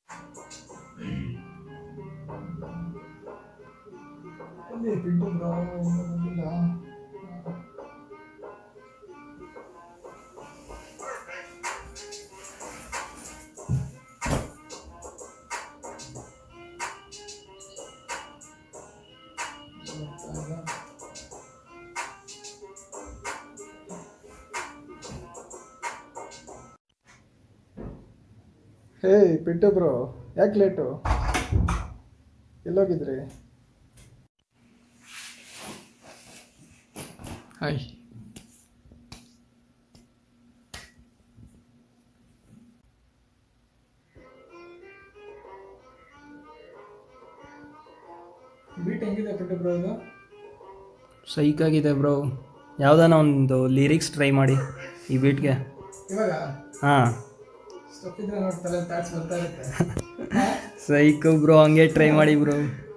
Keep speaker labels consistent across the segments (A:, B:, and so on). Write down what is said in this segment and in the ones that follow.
A: ಎಲ್ಲಿ ಪಿಂಟು ಬ್ರೋ ಇನ್ನೂ ಬಂದಿಲ್ಲ ಗೊತ್ತಾಗ. ಹೇ ಪಿಂಟು ಬ್ರೋ ಯಾಕೆ ಲೇಟು ಎಲ್ಲೋಗಿದ್ರಿ ಹಾಯ್ ಬೀಟ್ ಹೆಂಗಿದೆ ಪಿಂಟು ಬ್ರೋ ಇದು
B: ಸೈಕಾಗಿದೆ ಬ್ರೋ ಯಾವುದಾನ ಒಂದು ಲಿರಿಕ್ಸ್ ಟ್ರೈ ಮಾಡಿ ಈ ಬೀಟ್ಗೆ
A: ಇವಾಗ
B: ಹಾಂ
A: ಸ್ಟಫ್ ಇದ್ರೆ ನೋಡ್ತಲ್ಲ ತಾಟ್ಸ್ ಬರ್ತಾ ಇರುತ್ತೆ
B: ಸೈಕು ಬ್ರೋ ಹಂಗೆ ಟ್ರೈ ಮಾಡಿ ಬ್ರೋ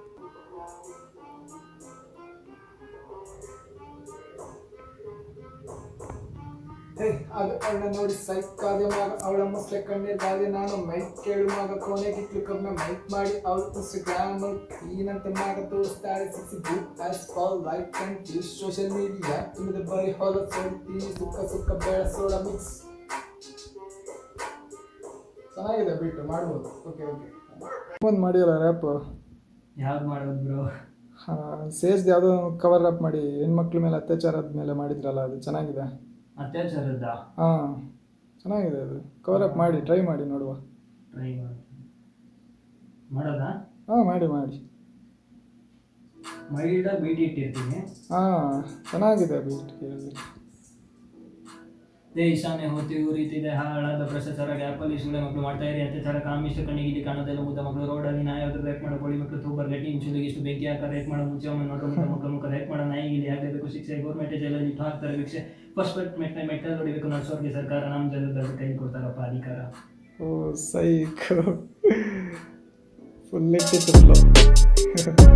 A: ಹೇ ಅದು ಅವಳ ನೋಡಿ ಸೈಕಾದೆ ಮಗ ಅವಳ ಮುಸ್ಲೆ ಕಣ್ಣೀರ್ಗಾದೆ ನಾನು ಮೈಕ್ ಕೇಳು ಮಗ ಕೊನೆಗೆ ಕ್ಲಿಕ್ಕೊಮ್ಮೆ ಮೈಕ್ ಮಾಡಿ ಅವಳು ಇನ್ಸ್ಟಾಗ್ರಾಮ್ ಏನಂತ ಮಗ ತೋರಿಸ್ತಾಳೆ sexy book as fall like and use social media ತುಂಬಿದ ಬರೀ ಹೊಲ ಸೊಳ್ತಿ ಸುಕ್ಕ ಸುಕ್ಕ ಬೆಳಸೋಳ ಮಿಕ್ಸ್ ಚೆನ್ನಾಗಿದೆ ಬಿಟ್ಟು ಮಾಡ್ಬೋದು ಓಕೆ ಓಕೆ ಒಂದು ಮಾಡಿಯಲ್ಲ ರ್ಯಾಪ್
B: ಯಾವ್ದು ಮಾಡೋದು ಬ್ರೋ
A: ಸೇಜ್ದು ಯಾವುದೋ ಕವರ್ ಅಪ್ ಮಾಡಿ ಹೆಣ್ಮಕ್ಳ ಮೇಲೆ ಅತ್ಯಾಚಾರದ ಮೇಲೆ ಮಾಡಿದ್ರಲ್ಲ ಅದು ಚೆನ್ನಾಗಿದೆ
B: ಅತ್ಯಾಚಾರದ
A: ಹಾಂ ಚೆನ್ನಾಗಿದೆ ಅದು ಕವರ್ ಅಪ್ ಮಾಡಿ ಟ್ರೈ ಮಾಡಿ ನೋಡುವ
B: ಟ್ರೈ ಮಾಡಿ ಮಾಡೋದಾ
A: ಹಾಂ ಮಾಡಿ ಮಾಡಿ
B: ಮೈಲ್ಡಾಗಿ ಬೀಟ್ ಇಟ್ಟಿರ್ತೀನಿ
A: ಹಾಂ ಚೆನ್ನಾಗಿದೆ ಬೀಟ್ ಕೇಳಿ
B: ದೇಶಾನೆ ಹೋತಿ ಉರಿತಿದೆ ಹಾಳಾದ ಭ್ರಷ್ಟಾಚಾರ ಗ್ಯಾಪಲ್ಲಿ ಸುಳ್ಳೆ ಮಕ್ಕಳು ಮಾಡ್ತಾ ಇರಿ ಅತ್ಯಾಚಾರ ಕಾಮಿಷ್ಟ ಕಣ್ಣಿಗೆ ಇಲ್ಲಿ ಕಾಣೋದೆಲ್ಲ ಮುದ್ದ ಮಕ್ಕಳು ರೋಡಲ್ಲಿ ನಾಯಿ ಆದ್ರೆ ರೇಪ್ ಮಾಡೋ ಕೋಳಿ ಮಕ್ಕಳು ತೂಬರ್ ಗಟ್ಟಿ ಇಂಚುಲಿಗೆ ಇಷ್ಟು ಬೆಂಕಿ ಹಾಕ ರೇಪ್ ಮಾಡೋ ಮುಂಚೆ ಒಮ್ಮೆ ನೋಡೋ ಮುದ್ದ ಮಕ್ಕಳು ಮುಖ ರೇಪ್ ಮಾಡೋ ನಾಯಿಗೆ ಇಲ್ಲಿ ಆಗಲೇಬೇಕು ಶಿಕ್ಷೆ ಗೌರ್ಮೆಂಟ್ ಜೈಲಲ್ಲಿ ಇಟ್ಟು ಹಾಕ್ತಾರೆ ಭಿಕ್ಷೆ ಫಸ್ಟ್ ಬೆಟ್ ಮೆಟ್ಟ ಮೆಟ್ಟಲ್ಲಿ ಹೊಡಿಬೇಕು ನಡೆಸೋರಿಗೆ ಸರ್ಕಾರ ನಮ್ಮ ಜಲದ ಕೈ ಕೊಡ್ತಾರಪ್ಪ ಅಧಿಕಾರ
A: ಓ ಸೈಕ್ ಫುಲ್ ಇಟ್ಟಿತ್ತು